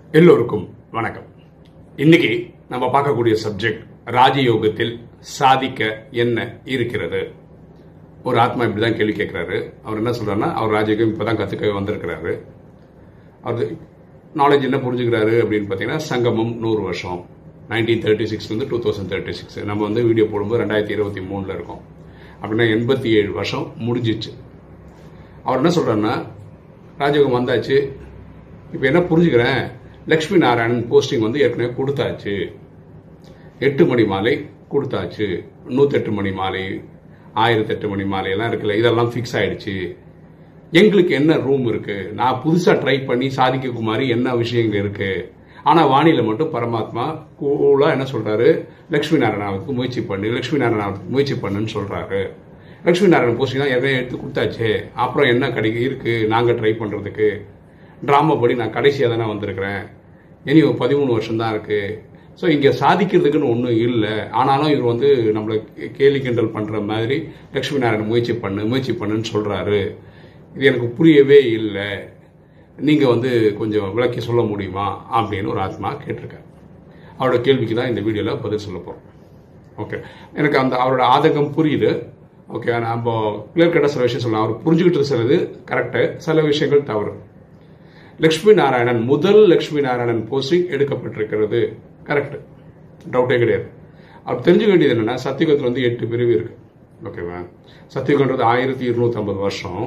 எல்லோருக்கும் வணக்கம் இன்னைக்கு நம்ம பார்க்கக்கூடிய சப்ஜெக்ட் ராஜயோகத்தில் சாதிக்க என்ன இருக்கிறது ஒரு ஆத்மா இப்படிதான் கேள்வி கேட்கிறாரு அவர் என்ன சொல்றாருன்னா அவர் ராஜயோகம் இப்பதான் கத்துக்க வந்திருக்கிறாரு அவர் நாலேஜ் என்ன புரிஞ்சுக்கிறாரு அப்படின்னு பார்த்தீங்கன்னா சங்கமம் நூறு வருஷம் நைன்டீன் தேர்ட்டி சிக்ஸ்லேருந்து டூ தௌசண்ட் தேர்ட்டி சிக்ஸ் நம்ம வந்து வீடியோ போடும்போது ரெண்டாயிரத்தி இருபத்தி மூணில் இருக்கோம் அப்படின்னா எண்பத்தி ஏழு வருஷம் முடிஞ்சிச்சு அவர் என்ன சொல்றாருன்னா ராஜயோகம் வந்தாச்சு இப்போ என்ன புரிஞ்சுக்கிறேன் லக்ஷ்மி நாராயணன் போஸ்டிங் வந்து ஏற்கனவே கொடுத்தாச்சு எட்டு மணி மாலை கொடுத்தாச்சு நூற்றெட்டு மணி மாலை ஆயிரத்தெட்டு மணி மாலை எல்லாம் இருக்குல்ல இதெல்லாம் ஃபிக்ஸ் ஆயிடுச்சு எங்களுக்கு என்ன ரூம் இருக்கு நான் புதுசா ட்ரை பண்ணி சாதிக்க குமாரி என்ன விஷயங்கள் இருக்கு ஆனா வானிலை மட்டும் பரமாத்மா கூலா என்ன சொல்றாரு லட்சுமி நாராயணாவுக்கு முயற்சி பண்ணு லட்சுமி நாராயணாவுக்கு முயற்சி பண்ணுன்னு சொல்றாரு லட்சுமி நாராயணன் போஸ்டிங் தான் எதையும் எடுத்து கொடுத்தாச்சு அப்புறம் என்ன கிடைக்க இருக்கு நாங்க ட்ரை பண்றதுக்கு டிராமா படி நான் கடைசியாக தானே வந்திருக்கிறேன் இனி ஒரு பதிமூணு வருஷம் தான் இருக்கு ஸோ இங்கே சாதிக்கிறதுக்குன்னு ஒன்றும் இல்லை ஆனாலும் இவர் வந்து நம்மளை கேலி கிண்டல் பண்ணுற மாதிரி லட்சுமி நாராயணன் முயற்சி பண்ணு முயற்சி பண்ணுன்னு சொல்கிறாரு இது எனக்கு புரியவே இல்லை நீங்கள் வந்து கொஞ்சம் விளக்கி சொல்ல முடியுமா அப்படின்னு ஒரு ஆத்மா கேட்டிருக்காரு அவரோட கேள்விக்கு தான் இந்த வீடியோவில் பதில் சொல்ல போகிறோம் ஓகே எனக்கு அந்த அவரோட ஆதங்கம் புரியுது ஓகே நம்ம கிளியர் கட்டாக சில விஷயம் சொல்லலாம் அவர் புரிஞ்சுக்கிட்டு சிலது கரெக்டு சில விஷயங்கள் தவறு லக்ஷ்மி நாராயணன் முதல் லக்ஷ்மி நாராயணன் போஸ்டிங் எடுக்கப்பட்டிருக்கிறது கரெக்ட் டவுட்டே கிடையாது அவர் தெரிஞ்சுக்க வேண்டியது என்னன்னா சத்தியுகத்தில் வந்து எட்டு பிரிவு இருக்கு ஓகேவா சத்தியுகன்றது ஆயிரத்தி இருநூத்தி ஐம்பது வருஷம்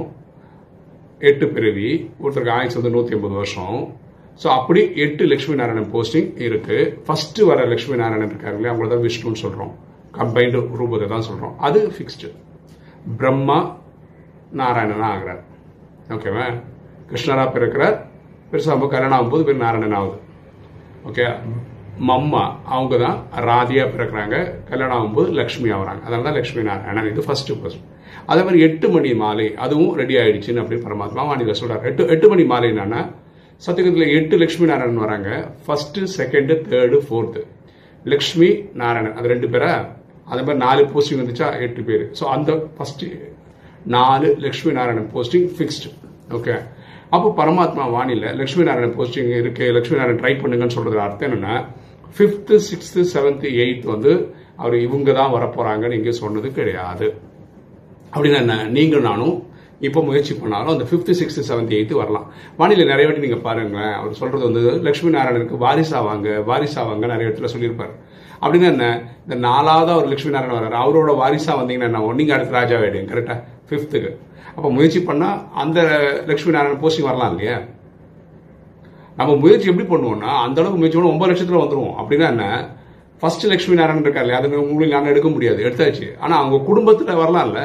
எட்டு பிறவி ஒருத்தருக்கு ஆயுசு வந்து நூத்தி ஐம்பது வருஷம் ஸோ அப்படி எட்டு லட்சுமி நாராயணன் போஸ்டிங் இருக்கு ஃபர்ஸ்ட் வர லட்சுமி நாராயணன் இருக்காரு இல்லையா அவங்கள தான் விஷ்ணுன்னு சொல்றோம் கம்பைன்டு ரூபத்தை தான் சொல்றோம் அது ஃபிக்ஸ்டு பிரம்மா நாராயணனா ஆகிறார் ஓகேவா கிருஷ்ணரா பிறக்கிறார் பெருசாக நம்ம கல்யாணம் ஆகும்போது பேர் நாராயணன் ஆகுது ஓகே மம்மா அவங்க தான் ராதியா பிறக்கிறாங்க கல்யாணம் ஆகும்போது லக்ஷ்மி ஆகுறாங்க அதனால தான் லக்ஷ்மி நாராயணன் இது ஃபர்ஸ்ட் ஃபர்ஸ்ட் அதே மாதிரி எட்டு மணி மாலை அதுவும் ரெடி ஆயிடுச்சுன்னு அப்படின்னு பரமாத்மா வாணியில் சொல்றாரு எட்டு எட்டு மணி மாலை என்னன்னா சத்தியகத்தில் எட்டு லக்ஷ்மி நாராயணன் வராங்க first second third fourth Lakshmi Narayanan அது ரெண்டு பேரா அதே மாதிரி நாலு போஸ்டிங் வந்துச்சா எட்டு பேர் ஸோ அந்த ஃபர்ஸ்ட் நாலு Lakshmi Narayanan posting fixed okay அப்போ பரமாத்மா வானில லட்சுமி நாராயணன் போஸ்டிங் இருக்கு லட்சுமி நாராயணன் ட்ரை பண்ணுங்கன்னு சொல்றது அர்த்தம் என்னன்னா ஃபிஃப்த்து சிக்ஸ்த்து செவன்த்து எயித் வந்து அவர் இவங்க தான் வரப்போறாங்கன்னு இங்கே சொன்னது கிடையாது அப்படின்னா என்ன நீங்களும் நானும் இப்போ முயற்சி பண்ணாலும் அந்த ஃபிஃப்த்து சிக்ஸ்த்து செவன்த் எயித்து வரலாம் வானிலை நிறைய வாட்டி நீங்கள் பாருங்களேன் அவர் சொல்றது வந்து லட்சுமி நாராயணனுக்கு வாரிசாவாங்க வாரிசாவாங்க நிறைய இடத்துல சொல்லியிருப்பார் அப்படின்னா என்ன இந்த நாலாவது அவர் லட்சுமி நாராயணன் வர்றாரு அவரோட வாரிசா வந்தீங்கன்னா என்ன நீங்க அடுத்து ராஜா ஆயிடுங்க கரெக்டா ஃபிஃப்த்துக்கு அப்போ முயற்சி பண்ணா அந்த லட்சுமி நாராயணன் போஸ்டிங் வரலாம் இல்லையா நம்ம முயற்சி எப்படி பண்ணுவோம்னா அந்த அளவுக்கு முயற்சி பண்ண ஒன்பது லட்சத்துல வந்துருவோம் அப்படின்னா என்ன ஃபர்ஸ்ட் லட்சுமி நாராயணன் இருக்காரு இல்லையா அது உங்களுக்கு நாங்கள் எடுக்க முடியாது எடுத்தாச்சு ஆனா அவங்க குடும்பத்துல வரலாம்ல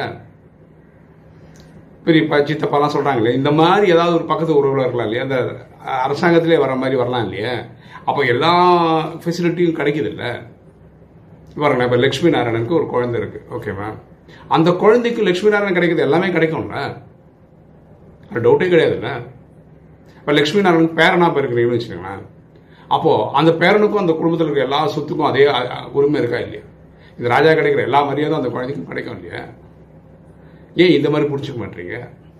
பெரியப்பா சித்தப்பாலாம் சொல்றாங்களே இந்த மாதிரி ஏதாவது ஒரு பக்கத்து உறவுல இருக்கலாம் இல்லையா அந்த அரசாங்கத்திலே வர மாதிரி வரலாம் இல்லையா அப்போ எல்லா ஃபெசிலிட்டியும் கிடைக்குது இல்லை பாருங்க இப்போ லட்சுமி நாராயணனுக்கு ஒரு குழந்தை இருக்கு ஓகேவா அந்த குழந்தைக்கு லட்சுமி நாராயணன் கிடைக்குது எல்லாமே கிடைக்கும்ல அது டவுட்டே கிடையாதுல்ல இப்போ லட்சுமி நாராயணன் பேரனா பிறக்கிறீங்கன்னு வச்சுக்கோங்களேன் அப்போ அந்த பேரனுக்கும் அந்த குடும்பத்தில் இருக்கிற எல்லா சொத்துக்கும் அதே உரிமை இருக்கா இல்லையா இந்த ராஜா கிடைக்கிற எல்லா மரியாதையும் அந்த குழந்தைக்கும் கிடைக்கும் இல்லையா ஏன் இந்த மாதிரி பிடிச்சிக்க மாட்டீங்க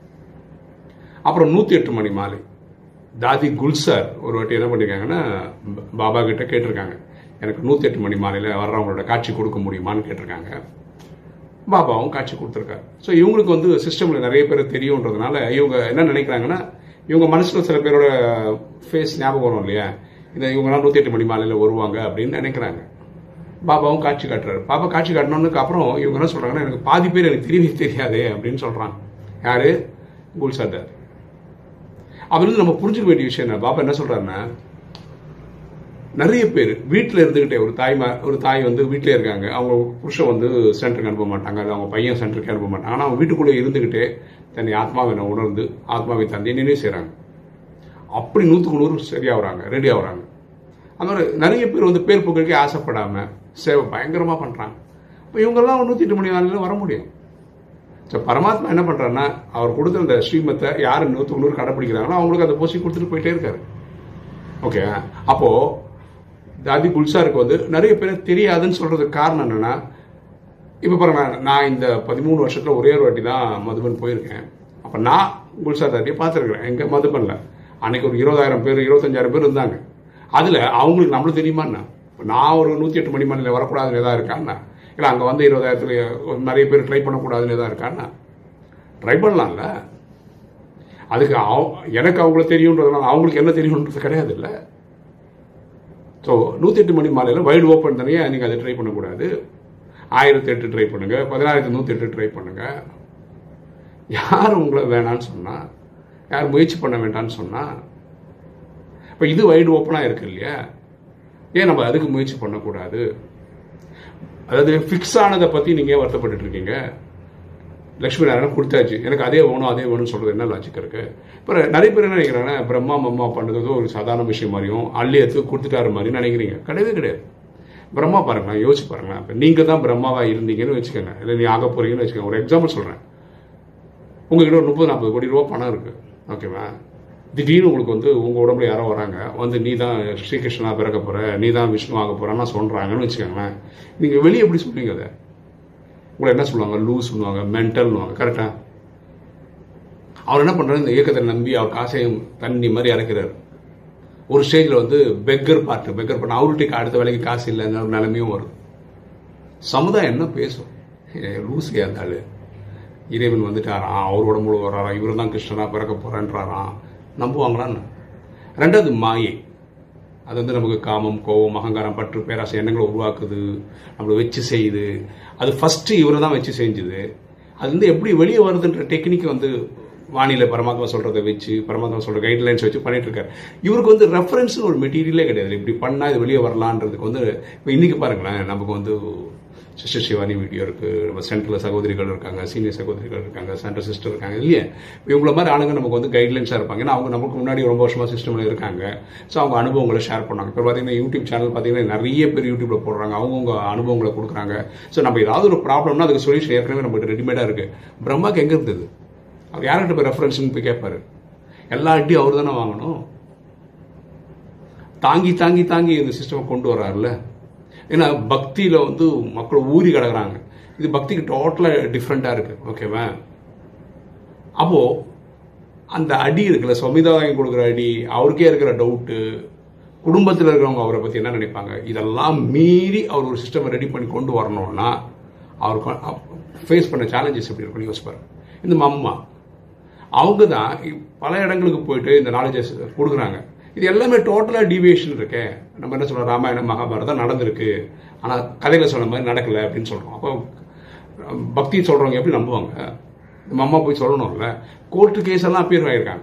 அப்புறம் நூத்தி எட்டு மணி மாலை தாதி குல்சார் ஒரு வாட்டி என்ன பண்ணிருக்காங்கன்னா பாபா கிட்ட கேட்டிருக்காங்க எனக்கு நூத்தி எட்டு மணி மாலையில வர்றவங்களோட காட்சி கொடுக்க முடியுமான்னு கேட்டிருக்காங்க பாபாவும் காட்சி கொடுத்துருக்காரு ஸோ இவங்களுக்கு வந்து சிஸ்டம்ல நிறைய பேர் தெரியுன்றதுனால இவங்க என்ன நினைக்கிறாங்கன்னா இவங்க மனசுல சில பேரோட ஃபேஸ் ஞாபகம் வரும் இல்லையா இந்த இவங்கலாம் நூத்தி எட்டு மணி மாலையில வருவாங்க அப்படின்னு நினைக்கிறாங்க பாபாவும் காட்சி காட்டுறாரு பாபா காட்சி காட்டினதுக்கு அப்புறம் இவங்க என்ன சொல்றாங்கன்னா எனக்கு பாதி பேர் எனக்கு தெரியவே தெரியாதே அப்படின்னு சொல்றாங்க யாரு குல்சாதார் அதுல நம்ம புரிஞ்சுக்க வேண்டிய விஷயம் என்ன பாபா என்ன சொல்றாருன்னா நிறைய பேர் வீட்டில் இருந்துகிட்டே ஒரு தாய்மா ஒரு தாய் வந்து வீட்டிலே இருக்காங்க அவங்க புருஷன் வந்து சென்டருக்கு அனுப்ப மாட்டாங்க அது அவங்க பையன் சென்டருக்கு அனுப்ப மாட்டாங்க ஆனால் அவங்க வீட்டுக்குள்ளே இருந்துகிட்டே தன்னை ஆத்மாவை உணர்ந்து ஆத்மாவை தந்தை நினைவு செய்கிறாங்க அப்படி நூற்றுக்கு நூறு சரியாகிறாங்க ரெடி ஆகுறாங்க அந்த மாதிரி நிறைய பேர் வந்து பேர் புகழுக்கே ஆசைப்படாம சேவை பயங்கரமாக பண்ணுறாங்க இப்போ இவங்கெல்லாம் நூற்றி எட்டு மணி நாளில் வர முடியும் ஸோ பரமாத்மா என்ன பண்ணுறாருன்னா அவர் கொடுத்த அந்த ஸ்ரீமத்தை யார் நூற்றுக்கு நூறு கடைப்பிடிக்கிறாங்களோ அவங்களுக்கு அந்த போஸ்டிங் கொடுத்துட்டு போயிட்டே இருக்காரு ஓகே அப்போ தாதி குல்சாருக்கு வந்து நிறைய பேர் தெரியாதுன்னு சொல்றதுக்கு காரணம் என்னன்னா இப்போ பாருங்க நான் இந்த பதிமூணு வருஷத்துல ஒரே ஒரு வாட்டி தான் மதுபன் போயிருக்கேன் அப்ப நான் குல்சார் தாட்டியை பார்த்துருக்கிறேன் எங்க மதுபன்ல அன்னைக்கு ஒரு இருபதாயிரம் பேர் இருபத்தஞ்சாயிரம் பேர் இருந்தாங்க அதில் அவங்களுக்கு நம்மளுக்கு தெரியுமா என்ன இப்ப நான் ஒரு நூற்றி எட்டு மணி மாலையில் வரக்கூடாதுன்னு எதாவது இருக்கான்னா இல்லை அங்கே வந்து இருபதாயிரத்துல நிறைய பேர் ட்ரை பண்ணக்கூடாதுன்னு எதாவது இருக்கான்னா ட்ரை பண்ணலாம்ல அதுக்கு அவ- எனக்கு அவங்கள தெரியுன்றதுனால அவங்களுக்கு என்ன தெரியுன்றது கிடையாது இல்லை ஸோ நூற்றி எட்டு மணி மாலையில் வைடு ஓப்பன் தானே நீங்கள் அதை ட்ரை பண்ணக்கூடாது ஆயிரத்தி எட்டு ட்ரை பண்ணுங்க பதினாயிரத்தி நூற்றி எட்டு ட்ரை பண்ணுங்க யார் உங்களை வேணான்னு சொன்னா யார் முயற்சி பண்ண வேண்டாம்னு சொன்னா இப்போ இது வைடு ஓப்பனாக இருக்கு இல்லையா ஏன் நம்ம அதுக்கு முயற்சி பண்ணக்கூடாது அதாவது ஃபிக்ஸ் ஆனதை பற்றி நீங்கள் வருத்தப்பட்டுட்டு இருக்கீங்க லக்ஷ்மி நாராயணன் கொடுத்தாச்சு எனக்கு அதே வேணும் அதே வேணும்னு சொல்றது என்ன லாஜிக் இருக்கு இப்போ நிறைய பேர் என்ன நினைக்கிறாங்க பிரம்மா மம்மா பண்ணுறது ஒரு சாதாரண விஷயம் மாதிரியும் அள்ளி எடுத்து கொடுத்துட்டாரு மாதிரி நினைக்கிறீங்க கிடையவே கிடையாது பிரம்மா பாருங்களேன் யோசிச்சு பாருங்களேன் இப்போ நீங்கள் தான் பிரம்மாவா இருந்தீங்கன்னு வச்சுக்கோங்க இல்லை நீ ஆக போறீங்கன்னு வச்சுக்கோங்க ஒரு எக்ஸாம்பிள் சொல்கிறேன் உங்ககிட்ட ஒரு முப்பது நாற்பது கோடி ரூபா பணம் இருக்கு ஓகேவா திடீர்னு உங்களுக்கு வந்து உங்க உடம்புல யாரோ வராங்க வந்து நீ தான் ஸ்ரீகிருஷ்ணா பிறக்க போற நீ தான் விஷ்ணு ஆக போறேன்னு சொல்றாங்கன்னு வச்சுக்கோங்களேன் நீங்க வெளியே எப்படி சொல்றீங்க அதை உங்களை என்ன சொல்லுவாங்க லூஸ் பண்ணுவாங்க மென்டல்னுவாங்க கரெக்டா அவர் என்ன பண்றாரு இந்த இயக்கத்தை நம்பி அவர் காசையும் தண்ணி மாதிரி இறக்கிறாரு ஒரு ஸ்டேஜில் வந்து பெக்கர் பார்ட்டு பெக்கர் பண்ண அவர்கிட்ட அடுத்த வேலைக்கு காசு இல்லைன்னு ஒரு நிலைமையும் வருது சமுதாயம் என்ன பேசும் லூஸ் ஏந்தாள் இறைவன் வந்துட்டாராம் அவர் உடம்புல வர்றாராம் இவர் தான் கிருஷ்ணனா பிறக்க போறான்றாராம் நம்புவாங்களான்னு ரெண்டாவது மாயை அது வந்து நமக்கு காமம் கோபம் அகங்காரம் பற்று பேராசை எண்ணங்களை உருவாக்குது நம்மளை வச்சு செய்யுது அது ஃபர்ஸ்ட் இவரை தான் வச்சு செஞ்சுது அது வந்து எப்படி வெளியே வருதுன்ற டெக்னிக் வந்து வானிலை பரமாத்மா சொல்றதை வச்சு பரமாத்மா சொல்ற கைட்லைன்ஸ் வச்சு பண்ணிட்டு இருக்காரு இவருக்கு வந்து ரெஃபரன்ஸ்னு ஒரு மெட்டீரியலே கிடையாது இப்படி பண்ணா இது வெளியே வரலான்றதுக்கு வந்து இப்போ இன்னைக்கு பாருங்களேன் நமக்கு வந்து சிஸ்டர் சிவானி வீடியோ இருக்கு நம்ம சென்டர்ல சகோதரிகள் இருக்காங்க சீனியர் சகோதரிகள் இருக்காங்க சென்டர் சிஸ்டர் இருக்காங்க இல்லையா இவங்கள மாதிரி ஆளுங்க நமக்கு வந்து கைட்லைன்ஸாக இருப்பாங்க ஏன்னா அவங்க நமக்கு முன்னாடி ரொம்ப வருஷமா சிஸ்டம்ல இருக்காங்க ஸோ அவங்க அனுபவங்களை ஷேர் பண்ணாங்க இப்போ பார்த்தீங்கன்னா யூடியூப் சேனல் பார்த்தீங்கன்னா நிறைய பேர் யூடியூப்ல போடுறாங்க அவங்கவுங்க அனுபவங்களை கொடுக்குறாங்க ஸோ நம்ம ஏதாவது ஒரு ப்ராப்ளம்னா அதுக்கு சொல்யூஷன் ஏற்கனவே நமக்கு ரெடிமேடா இருக்கு பிரம்மாக்கு எங்க இருந்தது அவர் யார்கிட்ட போய் ரெஃபரன்ஸ்னு போய் கேட்பாரு எல்லா அடியும் அவர் தானே வாங்கணும் தாங்கி தாங்கி தாங்கி இந்த சிஸ்டமை கொண்டு வர்றாருல்ல ஏன்னா பக்தியில வந்து மக்கள் ஊறி கிடக்குறாங்க இது பக்திக்கு டோட்டலாக டிஃப்ரெண்ட்டாக இருக்கு ஓகேவா அப்போ அந்த அடி இருக்குல்ல சமிதாயம் கொடுக்குற அடி அவருக்கே இருக்கிற டவுட்டு குடும்பத்தில் இருக்கிறவங்க அவரை பற்றி என்ன நினைப்பாங்க இதெல்லாம் மீறி அவர் ஒரு சிஸ்டமை ரெடி பண்ணி கொண்டு வரணும்னா அவருக்கு ஃபேஸ் பண்ண சேலஞ்சஸ் எப்படி இருக்கும்னு யோசிப்பாரு இந்த மம்மா அவங்க தான் பல இடங்களுக்கு போயிட்டு இந்த நாலேஜஸ் கொடுக்குறாங்க இது எல்லாமே டோட்டலாக டீவியேஷன் இருக்கே நம்ம என்ன சொல்றோம் ராமாயணம் மகாபாரதம் நடந்திருக்கு ஆனால் கதையில் சொன்ன மாதிரி நடக்கல அப்படின்னு சொல்றோம் அப்போ பக்தி சொல்றவங்க எப்படி நம்புவாங்க நம்ம அம்மா போய் சொல்லணும்ல கோர்ட்டு கேஸ் எல்லாம் அப்பியர் ஆகிருக்காங்க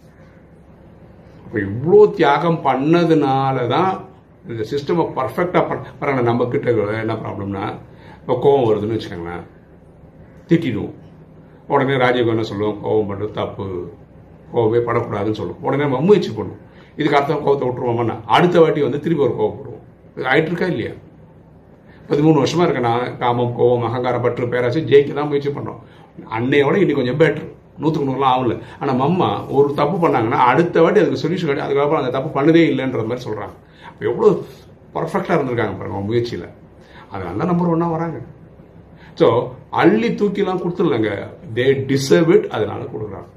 அப்போ இவ்வளோ தியாகம் பண்ணதுனால தான் இந்த சிஸ்டமை பர்ஃபெக்டாக பரவாயில்ல நம்ம கிட்ட என்ன ப்ராப்ளம்னா இப்போ கோவம் வருதுன்னு வச்சுக்கோங்களேன் திட்டிடுவோம் உடனே ராஜீவ் என்ன சொல்லுவோம் கோவம் பண்ணுறது தப்பு கோவமே படக்கூடாதுன்னு சொல்லுவோம் உடனே நம்ம முயற்சி பண்ணுவோம் இதுக்கு அர்த்தம் கோவத்தை விட்டுருவோம்னா அடுத்த வாட்டி வந்து திருப்பி ஒரு கோவப்படுவோம் இது ஆயிட்டு இருக்கா இல்லையா பதிமூணு வருஷமா இருக்க நான் காமம் கோவம் அகங்காரம் பற்று பேராச்சு ஜெயிக்க தான் முயற்சி பண்றோம் அன்னையோட இன்னைக்கு கொஞ்சம் பெட்டர் நூற்றுக்கு நூறுலாம் ஆகல ஆனா மம்மா ஒரு தப்பு பண்ணாங்கன்னா அடுத்த வாட்டி அதுக்கு சொல்யூஷன் கிடையாது அதுக்கப்புறம் அந்த தப்பு பண்ணதே இல்லைன்ற மாதிரி சொல்றாங்க அப்போ எவ்வளோ பர்ஃபெக்டாக இருந்திருக்காங்க பாருங்க அவங்க முயற்சியில் அதனால தான் நம்பர் ஒன்றா வராங்க ஸோ அள்ளி தூக்கிலாம் கொடுத்துடலங்க தே டிசர்வ் இட் அதனால கொடுக்குறாங்க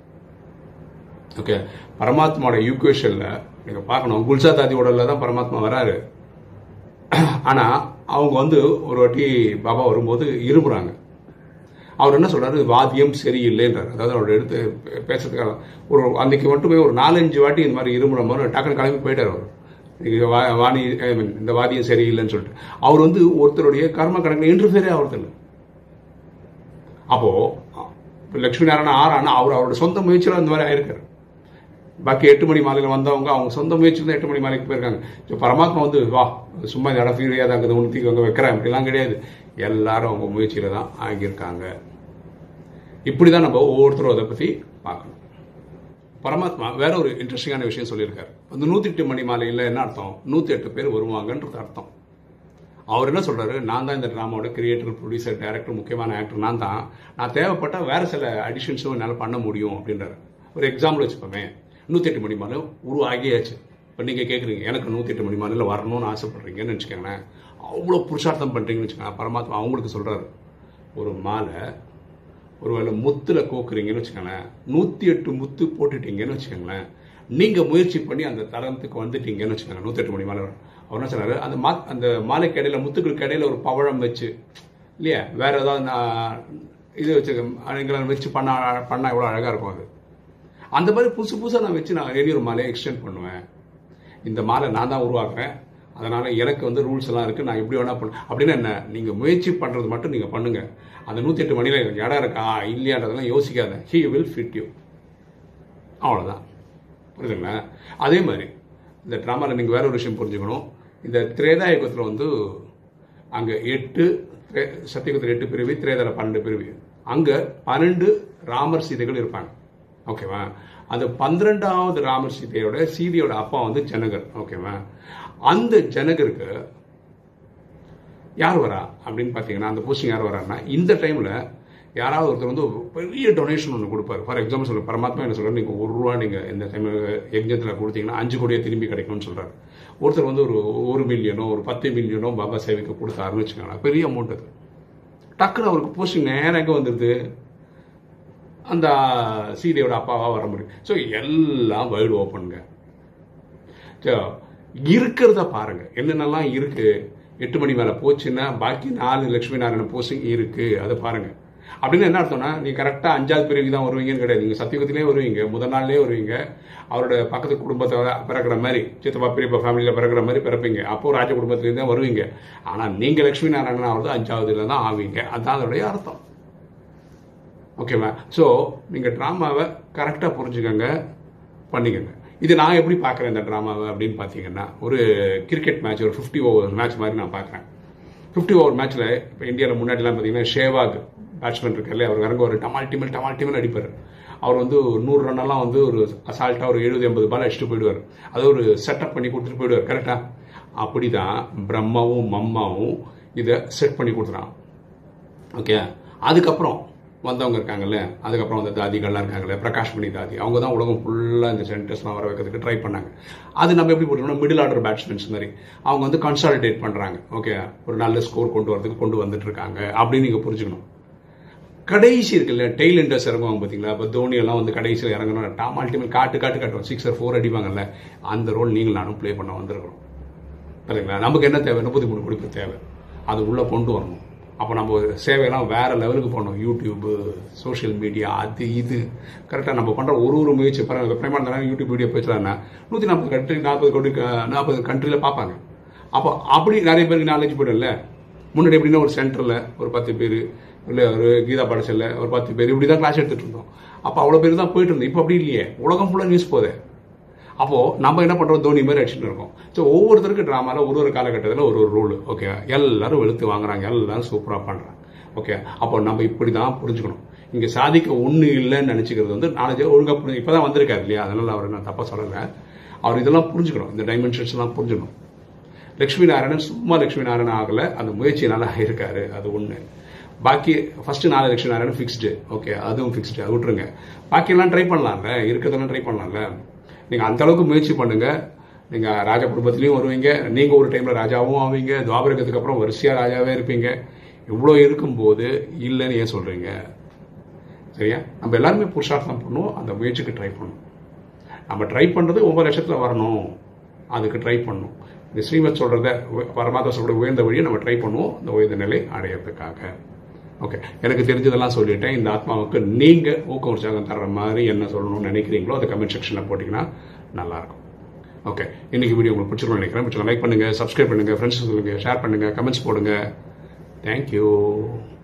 ஓகே பரமாத்மாவோட ஈக்குவேஷன்ல நீங்க பார்க்கணும் குல்சா தாதி உடல்ல தான் பரமாத்மா வராரு ஆனா அவங்க வந்து ஒரு வாட்டி பாபா வரும்போது இருமுறாங்க அவர் என்ன சொல்றாரு வாத்தியம் சரியில்லைன்றார் அதாவது அவரோட எடுத்து பேசுறதுக்காக ஒரு அன்னைக்கு மட்டுமே ஒரு நாலஞ்சு வாட்டி இந்த மாதிரி இருமுற மாதிரி டக்குன்னு கிளம்பி போயிட்டார் அவர் நீங்க வா- வாணி I mean, இந்த வாதியம் சரியில்லைன்னு சொல்லிட்டு அவர் வந்து ஒருத்தருடைய கர்ம கணக்கில் இன்டர்ஃபியரே ஆகிறதில்ல அப்போ லட்சுமி நாராயணன் ஆறானா அவர் அவரோட சொந்த முயற்சியில் அந்த மாதிரி ஆயிருக்காரு பாக்கி எட்டு மணி மாலையில் வந்தவங்க அவங்க சொந்த முயற்சியில் தான் எட்டு மணி மாலைக்கு போயிருக்காங்க ஸோ பரமாத்மா வந்து வா சும்மா இந்த இடம் ஃப்ரீயாக தான் இருக்குது ஒன்று தூக்கி அங்கே வைக்கிறேன் அப்படிலாம் கிடையாது எல்லாரும் அவங்க முயற்சியில தான் ஆகியிருக்காங்க இப்படி தான் நம்ம ஒவ்வொருத்தரும் அதை பற்றி பார்க்கணும் பரமாத்மா வேற ஒரு இன்ட்ரெஸ்டிங்கான விஷயம் சொல்லியிருக்காரு அந்த நூற்றி எட்டு மணி மாலையில் என்ன அர்த்தம் நூற்றி எட்டு பேர் வருவாங்கன்றது அர்த்தம் அவர் என்ன சொல்றாரு நான் தான் இந்த ட்ராமாவோட கிரியேட்டர் ப்ரொடியூசர் டைரக்டர் முக்கியமான ஆக்டர் நான் தான் நான் தேவைப்பட்ட வேற சில அடிஷன்ஸும் என்னால் பண்ண முடியும் அப்படின்றாரு ஒரு எக்ஸாம்பிள் வச்சுப்போமே நூற்றி எட்டு மணி மாலை உருவாகியாச்சு இப்போ நீங்கள் கேட்குறீங்க எனக்கு நூற்றி எட்டு மணி மாலையில் வரணும்னு ஆசைப்படுறீங்கன்னு வச்சுக்கோங்களேன் அவ்வளோ புருஷார்த்தம் பண்ணுறீங்கன்னு வச்சுக்கோங்க பரமாத்மா அவங்களுக்கு சொல்றாரு ஒரு மாலை ஒருவேளை முத்துல கோக்குறீங்கன்னு வச்சுக்கோங்களேன் நூற்றி எட்டு முத்து போட்டுட்டீங்கன்னு வச்சுக்கோங்களேன் நீங்க முயற்சி பண்ணி அந்த தரத்துக்கு வந்துட்டீங்கன்னு வச்சுக்கோங்க நூத்தெட்டு மணி மாலை அவர் என்ன சொன்னாரு அந்த மா அந்த மாலைக்கு இடையில முத்துக்களுக்கு இடையில ஒரு பவழம் வச்சு இல்லையா வேற ஏதாவது நான் இது வச்சு வச்சு பண்ண பண்ணா எவ்வளோ அழகா இருக்கும் அது அந்த மாதிரி புதுசு புதுசாக நான் வச்சு நான் ரெடி ஒரு மாலையை எக்ஸ்டெண்ட் பண்ணுவேன் இந்த மாலை நான் தான் உருவாக்குறேன் அதனால எனக்கு வந்து ரூல்ஸ் எல்லாம் இருக்கு நான் எப்படி வேணா பண்ண அப்படின்னு என்ன நீங்க முயற்சி பண்றது மட்டும் நீங்க பண்ணுங்க அந்த நூத்தி எட்டு மணியில எனக்கு இடம் இருக்கா இல்லையான்றதெல்லாம் யோசிக்காத ஹி வில் ஃபிட் யூ அவ்வளோதான் புரியுதுங்களா அதே மாதிரி இந்த ட்ராமாவில் நீங்கள் வேற ஒரு விஷயம் புரிஞ்சுக்கணும் இந்த திரேதா யுகத்தில் வந்து அங்கே எட்டு திரே- சத்தியுகத்தில் எட்டு பிரிவு திரேதால பன்னெண்டு பிரிவு அங்கே பன்னெண்டு ராமர் சீதைகள் இருப்பாங்க ஓகேவா அந்த பன்னிரெண்டாவது ராமர் சீதையோட சீதையோட அப்பா வந்து ஜனகர் ஓகேவா அந்த ஜனகருக்கு யார் வரா அப்படின்னு பார்த்தீங்கன்னா அந்த போஸ்டிங் யார் வரான்னா இந்த டைமில் யாராவது ஒருத்தர் வந்து ஒரு பெரிய டொனேஷன் ஒன்று கொடுப்பாரு ஃபார் எக்ஸாம்பிள் சொல்ல பரமாத்மா என்ன சொல்றாரு நீங்கள் ஒரு ரூபா நீங்கள் இந்த டைம் யஜ்ஞத்தில் கொடுத்தீங்கன்னா அஞ்சு கோடியே திரும்பி கிடைக்கும்னு சொல்றாரு ஒருத்தர் வந்து ஒரு ஒரு மில்லியனோ ஒரு பத்து மில்லியனோ பாபா சேவைக்கு கொடுத்தாருன்னு வச்சுக்கோங்களேன் பெரிய அமௌண்ட் அது டக்குன்னு அவருக்கு போஸ்டிங் நேரம் எங்கே வந்துடுது அந்த சீதையோட அப்பாவா வர முடியும் ஸோ எல்லாம் வைடு ஓப்பனுங்க ஸோ இருக்கிறத பாருங்க என்னென்னலாம் இருக்கு எட்டு மணி மேல போச்சுன்னா பாக்கி நாலு லட்சுமி நாராயண போஸ்டிங் இருக்கு அதை பாருங்க அப்படின்னு என்ன அர்த்தம்னா நீ கரெக்டா அஞ்சாவது பிரிவுக்கு தான் வருவீங்கன்னு கிடையாது நீங்க சத்தியுகத்திலே வருவீங்க முதல் நாள்லயே வருவீங்க அவரோட பக்கத்து குடும்பத்தை பிறக்கிற மாதிரி சித்தப்பா பெரியப்பா ஃபேமிலியில பிறக்கிற மாதிரி பிறப்பீங்க அப்போ ராஜ குடும்பத்திலேருந்து தான் வருவீங்க ஆனா நீங்க லட்சுமி நாராயணன் ஆகிறது அஞ்சாவதுல தான் ஆவீங்க அதான் அதோடைய அர்த்தம் ஓகேவா ஸோ நீங்கள் ட்ராமாவை கரெக்டாக புரிஞ்சுக்கங்க பண்ணிக்கோங்க இது நான் எப்படி பார்க்குறேன் இந்த ட்ராமாவை அப்படின்னு பார்த்தீங்கன்னா ஒரு கிரிக்கெட் மேட்ச் ஒரு ஃபிஃப்டி ஓவர் மேட்ச் மாதிரி நான் பார்க்குறேன் ஃபிஃப்டி ஓவர் மேட்ச்சில் இப்போ இந்தியாவில் முன்னாடிலாம் பார்த்தீங்கன்னா ஷேவாக் பேட்ஸ்மேன் இருக்கார்ல அவர் இறங்க ஒரு டமால் டிமல் டமால் டிமல் அடிப்பார் அவர் வந்து ஒரு நூறு ரன்னெல்லாம் வந்து ஒரு அசால்ட்டாக ஒரு எழுபது எண்பது பால் அடிச்சுட்டு போயிடுவார் அது ஒரு செட்டப் பண்ணி கொடுத்துட்டு போயிடுவார் கரெக்டாக அப்படி தான் பிரம்மாவும் மம்மாவும் இதை செட் பண்ணி கொடுத்துறான் ஓகே அதுக்கப்புறம் வந்தவங்க இருக்காங்கல்ல அதுக்கப்புறம் அந்த தாதிகள்லாம் இருக்காங்கல்ல பிரகாஷ் மணி தாதி அவங்க தான் உலகம் ஃபுல்லாக இந்த சென்டர்ஸ்லாம் வர வைக்கிறதுக்கு ட்ரை பண்ணாங்க அது நம்ம எப்படி போட்டோம்னா மிடில் ஆர்டர் பேட்ஸ்மேன்ஸ் மாதிரி அவங்க வந்து கன்சாலிடேட் பண்ணுறாங்க ஓகே ஒரு நல்ல ஸ்கோர் கொண்டு வரதுக்கு கொண்டு வந்துட்டு இருக்காங்க அப்படின்னு நீங்கள் புரிஞ்சுக்கணும் கடைசி இருக்குல்ல டெய்ல் எண்டர்ஸ் இறங்குவாங்க பார்த்தீங்களா இப்போ தோனி எல்லாம் வந்து கடைசியில் இறங்கணும் டாம் அல்டிமேட் காட்டு காட்டு காட்டுவோம் சிக்ஸர் ஃபோர் அடிப்பாங்கல்ல அந்த ரோல் நீங்கள் நானும் ப்ளே பண்ண வந்திருக்கிறோம் சரிங்களா நமக்கு என்ன தேவை முப்பத்தி மூணு குடிப்பு தேவை அது உள்ளே கொண்டு வரணும் அப்போ நம்ம சேவையெல்லாம் வேற லெவலுக்கு போகணும் யூடியூப்பு சோஷியல் மீடியா அது இது கரெக்டாக நம்ம பண்ணுற ஒரு ஒரு முயற்சி பாருங்க பிரேமா இருந்தாலும் யூடியூப் வீடியோ பேசலாம்னா நூற்றி நாற்பது கண்ட்ரி நாற்பது கோடி நாற்பது கண்ட்ரியில் பார்ப்பாங்க அப்போ அப்படி நிறைய பேருக்கு நாலேஜ் போயிடும்ல முன்னாடி எப்படின்னா ஒரு சென்டரில் ஒரு பத்து பேர் இல்லை ஒரு கீதா பாடசால ஒரு பத்து பேர் இப்படி தான் கிளாஸ் எடுத்துட்டு இருந்தோம் அப்போ அவ்வளோ பேர் தான் போயிட்டு இருந்தோம் இப்போ அப்படி இல்லையே உலகம் ஃபுல்லாக நியூஸ் போதே அப்போ நம்ம என்ன பண்றோம் தோனி மாதிரி அடிச்சுட்டு இருக்கோம் ஸோ ஒவ்வொருத்தருக்கு ட்ராமால ஒரு ஒரு காலகட்டத்தில் ஒரு ஒரு ரோல் ஓகே எல்லாரும் வெளுத்து வாங்குறாங்க எல்லாரும் சூப்பரா பண்றாங்க ஓகே அப்போ நம்ம இப்படி தான் புரிஞ்சுக்கணும் இங்க சாதிக்க ஒண்ணு இல்லைன்னு நினைச்சுக்கிறது வந்து நாலேஜ் ஒழுங்கா புரிஞ்சு இப்பதான் வந்திருக்காரு இல்லையா அதனால அவர் நான் தப்பா சொல்லலை அவர் இதெல்லாம் புரிஞ்சுக்கணும் இந்த டைமென்ஷன்ஸ் எல்லாம் புரிஞ்சுக்கணும் லட்சுமி நாராயணன் சும்மா லட்சுமி நாராயணன் ஆகல அந்த முயற்சியினால ஆயிருக்காரு அது ஒண்ணு பாக்கி ஃபர்ஸ்ட் நாலு லட்சுமி நாராயணன் ஃபிக்ஸ்டு ஓகே அதுவும் ஃபிக்ஸ்டு அது விட்டுருங்க பாக்கி எல்லாம் ட்ரை பண்ணலாம்ல இருக்கிறதெல்லாம் ட்ரை பண்ணலாம்ல நீங்க அந்த அளவுக்கு முயற்சி பண்ணுங்க நீங்க ராஜா குடும்பத்திலையும் வருவீங்க நீங்க ஒரு டைம்ல ராஜாவும் ஆவீங்க துவாபரகத்துக்கு அப்புறம் வரிசையா ராஜாவே இருப்பீங்க இவ்வளோ இருக்கும்போது இல்லைன்னு ஏன் சொல்றீங்க சரியா நம்ம எல்லாருமே புருஷார்த்தம் பண்ணுவோம் அந்த முயற்சிக்கு ட்ரை பண்ணும் நம்ம ட்ரை பண்றது ஒவ்வொரு லட்சத்துல வரணும் அதுக்கு ட்ரை பண்ணணும் இந்த ஸ்ரீமத் சொல்றத பரமாத்மா சொல்ற உயர்ந்த வழியை நம்ம ட்ரை பண்ணுவோம் இந்த உயர்ந்த நிலை அடையிறதுக்காக ஓகே எனக்கு தெரிஞ்சதெல்லாம் சொல்லிட்டேன் இந்த ஆத்மாவுக்கு நீங்க ஊக்க உற்சாகம் தர்ற மாதிரி என்ன சொல்லணும்னு நினைக்கிறீங்களோ அதை கமெண்ட் செக்ஷன்ல போட்டீங்கன்னா நல்லா இருக்கும் ஓகே இன்னைக்கு வீடியோ உங்களுக்கு பிடிச்சிருக்கோம் நினைக்கிறேன் பிடிச்சிருக்கோம் லைக் பண்ணுங்க சப்ஸ்கிரைப் பண்ணுங்க ஃப்ரெண்ட்ஸ் சொல்லுங்க ஷேர் பண்ணுங்க கமெண்ட்ஸ் போடுங்க தேங்க்யூ